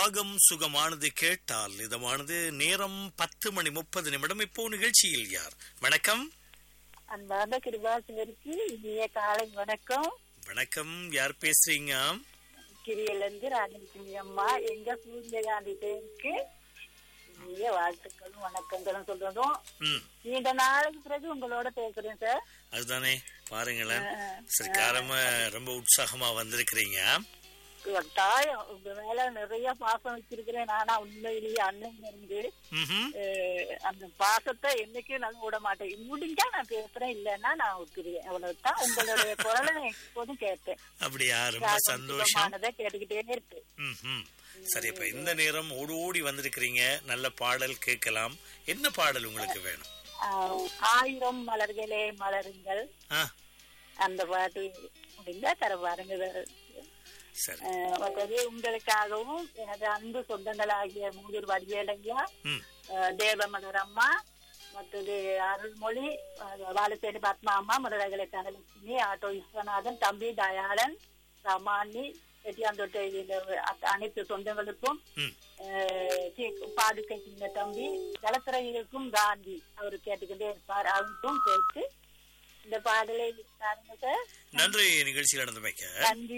ராகம் சுகமானது கேட்டால் இதமானது நேரம் பத்து மணி முப்பது நிமிடம் இப்போ நிகழ்ச்சியில் யார் வணக்கம் அன்பார்ந்த கிருபாசனருக்கு இனிய காலை வணக்கம் வணக்கம் யார் பேசுறீங்க கிரியிலிருந்து ராஜலட்சுமி அம்மா எங்க சூரியகாந்தி பேருக்கு இனிய வாழ்த்துக்களும் வணக்கங்களும் சொல்றதும் ம் நீண்ட நாளைக்கு பிறகு உங்களோட பேசுறேன் சார் அதுதானே பாருங்களேன் சரி காரமா ரொம்ப உற்சாகமா வந்திருக்கிறீங்க கட்டாயம் உங்க மேல நிறைய பாசம் வச்சிருக்கிறேன் நானா உண்மையிலேயே அண்ணன் இருந்து ம்ஹும். அஹ், அந்த பாசத்தை என்னைக்கும் நான் விட மாட்டேன் முடிஞ்சா நான் பேசுறேன் இல்லைன்னா நான் விட்டுருவேன் அவ்வளவுதான் உங்களுடைய குரலை நான் எப்போதும் கேட்பேன் அப்படியா ரொம்ப சந்தோஷம் சுகமானதை கேட்டுக்கிட்டே இருக்கு ம்ஹும். சரி இப்ப இந்த நேரம் ஓடி ஓடி வந்திருக்கிறீங்க நல்ல பாடல் கேட்கலாம் என்ன பாடல் உங்களுக்கு வேணும் ஆஹ் ஆயிரம் மலர்களே மலருங்கள் ஆ அந்த பாட்டு முடிந்தா தர பாருங்க சரி ஆஹ் மற்றது உங்களுக்காகவும் எனது அன்பு சொந்தங்களாகிய மூதூர் வடிவேலையா ம் ஆஹ் தேவமலர் அம்மா மற்றது அருள்மொழி ஆஹ் வாழச்சேரி பத்மா அம்மா முருகலை தனலட்சுமி ஆட்டோ விஸ்வநாதன் தம்பி தயாளன் ரமானி எட்டியாந்தொட்டை அனைத்து சொந்தங்களுக்கும் ம் பாடுக்கை சின்ன தம்பி ஜலத்துறையிற்கும் காந்தி அவர் கேட்டுக்கிட்டே இருப்பார் அவருக்கும் கேட்டு இந்த பாடலை பாருங்க சார் நன்றி நிகழ்ச்சியில் நடந்து வைக்க நன்றி